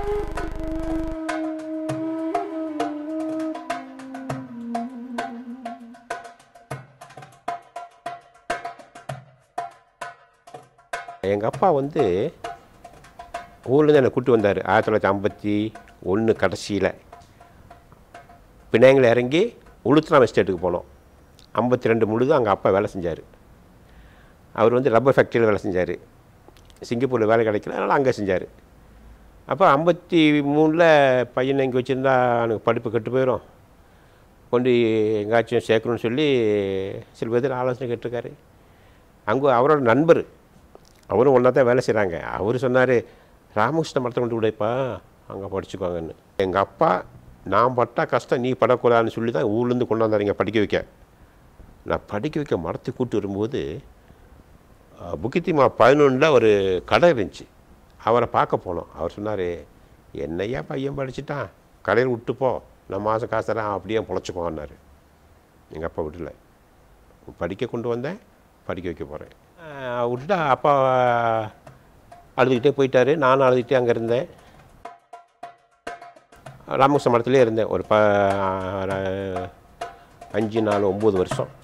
எங்கள் அப்பா வந்து ஊர்லேருந்து என்னை கூட்டி வந்தார் ஆயிரத்தி தொள்ளாயிரத்தி ஐம்பத்தி ஒன்று கடைசியில் பினாங்கில் இறங்கி உளுத்ராம் எஸ்டேட்டுக்கு போனோம் ஐம்பத்தி ரெண்டு முழுதும் அங்கே அப்பா வேலை செஞ்சார் அவர் வந்து ரப்பர் ஃபேக்ட்ரியில் வேலை செஞ்சார் சிங்கப்பூரில் வேலை கிடைக்கல அதனால் அங்கே செஞ்சார் அப்போ ஐம்பத்தி மூணில் பையனை இங்கே வச்சுருந்தா எனக்கு படிப்பு கெட்டு போயிடும் கொண்டு எங்கேயாச்சும் சேர்க்கணும்னு சொல்லி சில பேர் ஆலோசனை கேட்டிருக்காரு அங்கே அவரோட நண்பர் அவரும் ஒன்றா தான் வேலை செய்கிறாங்க அவர் சொன்னார் ராமகிருஷ்ண மரத்தை கொண்டு விடைப்பா அங்கே படிச்சுக்கோங்கன்னு எங்கள் அப்பா நான் பட்டா கஷ்டம் நீ படக்கூடாதுன்னு சொல்லி தான் ஊர்லேருந்து கொண்டாந்தாரு இங்கே படிக்க வைக்க நான் படிக்க வைக்க மரத்தை கூட்டி வரும்போது அஹ், புக்கித்திமா பதினொன்றில் ஒரு கடை இருந்துச்சு அவரை பார்க்க போனோம் அவர் சொன்னார் என்னையா பையன் படிச்சுட்டான் கடையில் விட்டு போ நான் மாதம் காசு தரேன் அப்படியே பொழைச்சிக்கோன்னாரு எங்கள் அப்பா விடல படிக்க கொண்டு வந்தேன் படிக்க வைக்க போகிறேன் விட்டுட்டா அப்பா அழுதுகிட்டே போயிட்டாரு நானும் அழுதுகிட்டே அங்கே இருந்தேன் ராமகிருஷ்ண மடத்துலேயே இருந்தேன் ஒரு ப அஞ்சு நாலு ஒம்பது வருஷம்